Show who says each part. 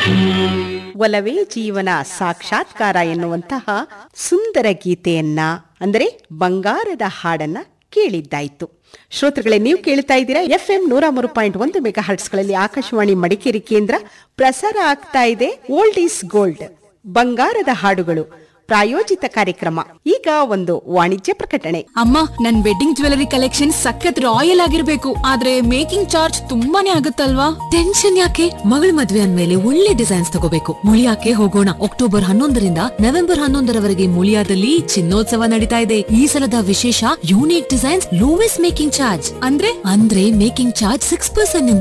Speaker 1: ಒಲವೇ ಜೀವನ ಸಾಕ್ಷಾತ್ಕಾರ ಎನ್ನುವಂತಹ ಸುಂದರ ಗೀತೆಯನ್ನ ಅಂದರೆ ಬಂಗಾರದ ಹಾಡನ್ನ ಕೇಳಿದ್ದಾಯ್ತು ಶ್ರೋತೃಗಳೇ ನೀವು ಕೇಳ್ತಾ ಇದ್ದೀರಾ ಎಫ್ ಎಂ ನೂರ ಮೂರು ಪಾಯಿಂಟ್ ಒಂದು ಮೆಗಾ ಹರ್ಟ್ಸ್ಗಳಲ್ಲಿ ಆಕಾಶವಾಣಿ ಮಡಿಕೇರಿ ಕೇಂದ್ರ ಪ್ರಸಾರ ಆಗ್ತಾ ಇದೆ ಓಲ್ಡ್ ಈಸ್ ಗೋಲ್ಡ್ ಬಂಗಾರದ ಹಾಡುಗಳು ಪ್ರಾಯೋಜಿತ ಕಾರ್ಯಕ್ರಮ ಈಗ ಒಂದು ವಾಣಿಜ್ಯ ಪ್ರಕಟಣೆ
Speaker 2: ಅಮ್ಮ ನನ್ ವೆಡ್ಡಿಂಗ್ ಜ್ಯುವೆಲರಿ ಕಲೆಕ್ಷನ್ ಸಖತ್ ರಾಯಲ್ ಆಗಿರ್ಬೇಕು ಆದ್ರೆ ಮೇಕಿಂಗ್ ಚಾರ್ಜ್ ತುಂಬಾನೇ ಆಗುತ್ತಲ್ವಾ
Speaker 3: ಟೆನ್ಷನ್ ಯಾಕೆ ಮಗಳ ಮದ್ವೆ ಅಂದ್ಮೇಲೆ ಒಳ್ಳೆ ಡಿಸೈನ್ಸ್ ತಗೋಬೇಕು ಮುಳಿಯಾಕೆ ಹೋಗೋಣ ಅಕ್ಟೋಬರ್ ಹನ್ನೊಂದರಿಂದ ನವೆಂಬರ್ ಹನ್ನೊಂದರವರೆಗೆ ಮುಳಿಯಾದಲ್ಲಿ ಚಿನ್ನೋತ್ಸವ ನಡೀತಾ ಇದೆ ಈ ಸಲದ ವಿಶೇಷ unique designs lowest making charge
Speaker 2: ಅಂದ್ರೆ
Speaker 3: ಅಂದ್ರೆ ಮೇಕಿಂಗ್ ಚಾರ್ಜ್ ಸಿಕ್ಸ್ ಪರ್ಸೆಂಟ್